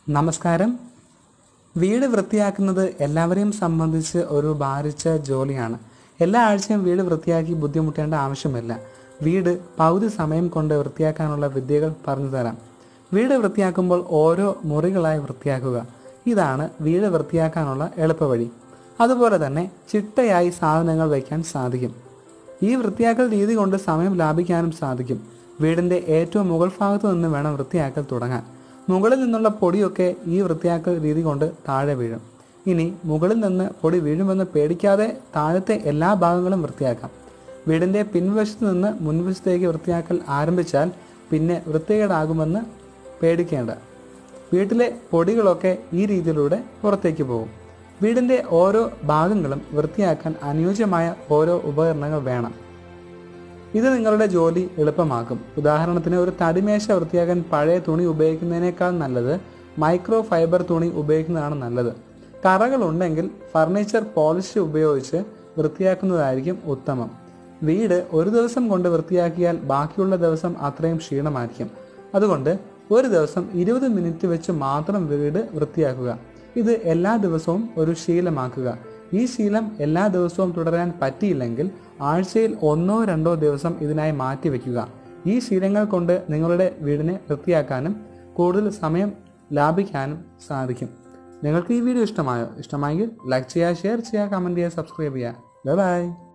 നമസ്കാരം വീട് വൃത്തിയാക്കുന്നത് എല്ലാവരെയും സംബന്ധിച്ച് ഒരു ഭാരിച്ച ജോലിയാണ് എല്ലാ ആഴ്ചയും വീട് വൃത്തിയാക്കി ബുദ്ധിമുട്ടേണ്ട ആവശ്യമില്ല വീട് പകുതി സമയം കൊണ്ട് വൃത്തിയാക്കാനുള്ള വിദ്യകൾ പറഞ്ഞു തരാം വീട് വൃത്തിയാക്കുമ്പോൾ ഓരോ മുറികളായി വൃത്തിയാക്കുക ഇതാണ് വീട് വൃത്തിയാക്കാനുള്ള എളുപ്പവഴി അതുപോലെ തന്നെ ചിട്ടയായി സാധനങ്ങൾ വയ്ക്കാൻ സാധിക്കും ഈ വൃത്തിയാക്കൽ രീതി കൊണ്ട് സമയം ലാഭിക്കാനും സാധിക്കും വീടിന്റെ ഏറ്റവും മുകൾ ഭാഗത്ത് നിന്ന് വേണം വൃത്തിയാക്കൽ തുടങ്ങാൻ മുകളിൽ നിന്നുള്ള പൊടിയൊക്കെ ഈ വൃത്തിയാക്കൽ രീതി കൊണ്ട് താഴെ വീഴും ഇനി മുകളിൽ നിന്ന് പൊടി വീഴുമെന്ന് പേടിക്കാതെ താഴത്തെ എല്ലാ ഭാഗങ്ങളും വൃത്തിയാക്കാം വീടിന്റെ പിൻവശത്ത് നിന്ന് മുൻവശത്തേക്ക് വൃത്തിയാക്കൽ ആരംഭിച്ചാൽ പിന്നെ വൃത്തികേടാകുമെന്ന് പേടിക്കേണ്ട വീട്ടിലെ പൊടികളൊക്കെ ഈ രീതിയിലൂടെ പുറത്തേക്ക് പോകും വീടിന്റെ ഓരോ ഭാഗങ്ങളും വൃത്തിയാക്കാൻ അനുയോജ്യമായ ഓരോ ഉപകരണങ്ങൾ വേണം ഇത് നിങ്ങളുടെ ജോലി എളുപ്പമാക്കും ഉദാഹരണത്തിന് ഒരു തടിമേശ വൃത്തിയാക്കാൻ പഴയ തുണി ഉപയോഗിക്കുന്നതിനേക്കാൾ നല്ലത് മൈക്രോ ഫൈബർ തുണി ഉപയോഗിക്കുന്നതാണ് നല്ലത് കറകൾ ഉണ്ടെങ്കിൽ ഫർണിച്ചർ പോളിഷ് ഉപയോഗിച്ച് വൃത്തിയാക്കുന്നതായിരിക്കും ഉത്തമം വീട് ഒരു ദിവസം കൊണ്ട് വൃത്തിയാക്കിയാൽ ബാക്കിയുള്ള ദിവസം അത്രയും ക്ഷീണമായിരിക്കും അതുകൊണ്ട് ഒരു ദിവസം ഇരുപത് മിനിറ്റ് വെച്ച് മാത്രം വീട് വൃത്തിയാക്കുക ഇത് എല്ലാ ദിവസവും ഒരു ശീലമാക്കുക ഈ ശീലം എല്ലാ ദിവസവും തുടരാൻ പറ്റിയില്ലെങ്കിൽ ആഴ്ചയിൽ ഒന്നോ രണ്ടോ ദിവസം ഇതിനായി മാറ്റിവെക്കുക ഈ ശീലങ്ങൾ കൊണ്ട് നിങ്ങളുടെ വീടിനെ വൃത്തിയാക്കാനും കൂടുതൽ സമയം ലാഭിക്കാനും സാധിക്കും നിങ്ങൾക്ക് ഈ വീഡിയോ ഇഷ്ടമായോ ഇഷ്ടമായെങ്കിൽ ലൈക്ക് ചെയ്യുക ഷെയർ ചെയ്യുക കമൻറ്റ് ചെയ്യുക സബ്സ്ക്രൈബ് ചെയ്യുക ബൈ